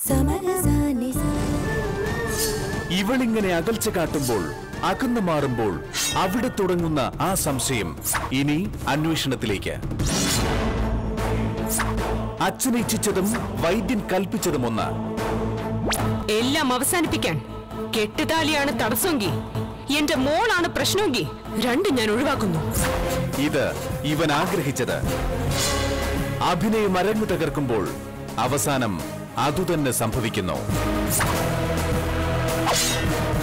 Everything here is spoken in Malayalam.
സമരസാനി ഇവളിങ്ങനെ അകൽച്ച കാട്ടുമ്പോൾ അകന്നു മാറുമ്പോൾ അവിടെ തുടങ്ങുന്ന ആ സംശയം ഇനി അന്വേഷണത്തിലേക്ക് അച്ഛൻ ഇച്ഛിച്ചതും വൈദ്യൻ കൽപ്പിച്ചതും ഒന്ന് എല്ലാം അവസാനിപ്പിക്കാൻ കെട്ടുതാലിയാണ് തടസ്സമെങ്കിൽ എന്റെ മോളാണ് പ്രശ്നമെങ്കിൽ രണ്ടും ഞാൻ ഒഴിവാക്കുന്നു ഇത് ഇവൻ ആഗ്രഹിച്ചത് അഭിനയം അരങ്ങു തകർക്കുമ്പോൾ അവസാനം അതുതന്നെ സംഭവിക്കുന്നു